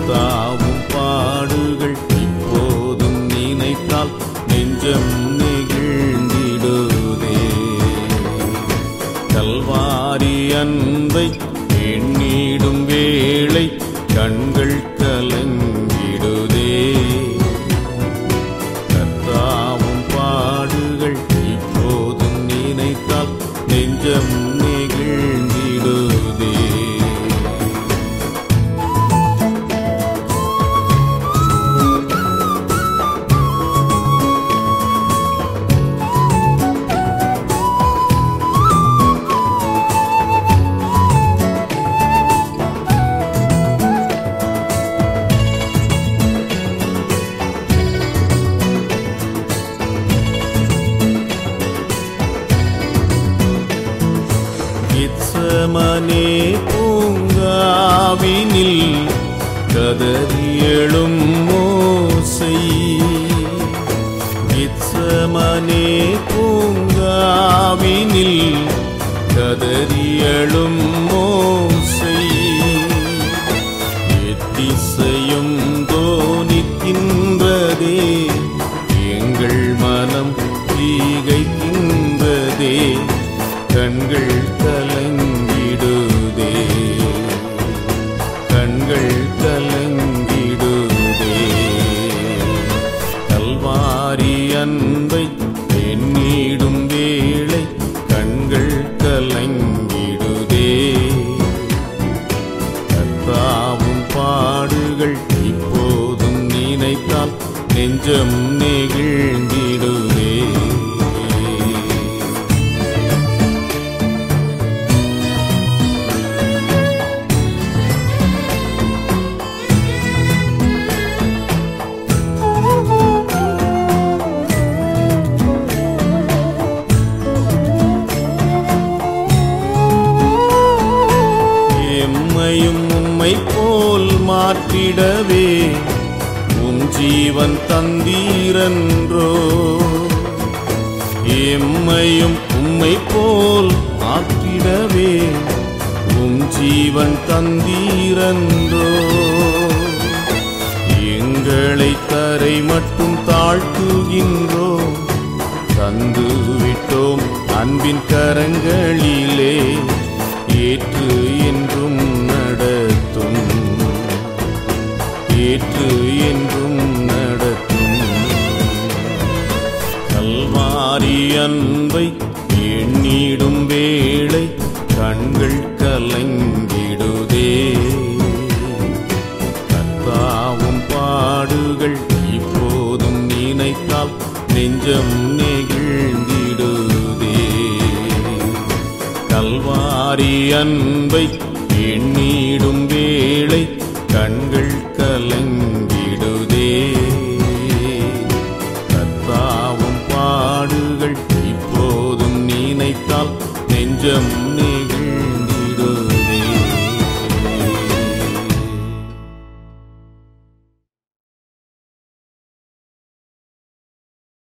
கத்தாவும் பாடுகள் இப்போதும் நினைத்தால் நெஞ்சம் நெகிழ்ந்திடுதே கல்வாரி அன்பை எண்ணிடும் வேளை கண்கள் கலங்கிடுதே கத்தாவும் பாடுகள் இப்போதும் நினைத்தால் நெஞ்சம் நெகிழ்ந்திடுதே இச்சமனே பூங்காவினில் கதறியெழும் மோசை இச்சமனே பூங்காவினில் கதறியெழும் மோசை எத்திசையும் தோனிக்கின்றதே எங்கள் மனம் தீகைக்கின்றதே கண்கள் கலங்கிடுதே கண்கள் கலங்கிடுதே கல்வாரி அன்பை எண்ணிடும் வேளை கண்கள் கலங்கிடுதே கத்தாவும் பாடுகள் இப்போதும் நினைத்தால் நெஞ்சம் நெகிழ்ந்திடுவே எம்மையும் உம்மை போல் மாற்றிடவே உம் ஜீவன் தந்தீரன்றோ எம்மையும் உம்மை போல் மாற்றிடவே உம் ஜீவன் தந்தீரன்றோ எங்களை தரை மட்டும் தாழ்த்துகின்றோம் தந்து விட்டோம் அன்பின் கரங்களிலே ஏற்று என்றும் நடத்தும் ஏற்று என்றும் நடத்தும் கல்வாரி அன்பை எண்ணிடும் வேளை கண்கள் கலங்கிடுதே கத்தாவும் பாடுகள் இப்போதும் நினைத்தால் நெஞ்சம் நெகிழ்ந்திடுதே கல்வாரி அன்பை எண்ணிடும் வேளை கண்கள் கலங்கிடுதே கத்தாவும் பாடுகள் இப்போதும் நினைத்தால் நெஞ்சம்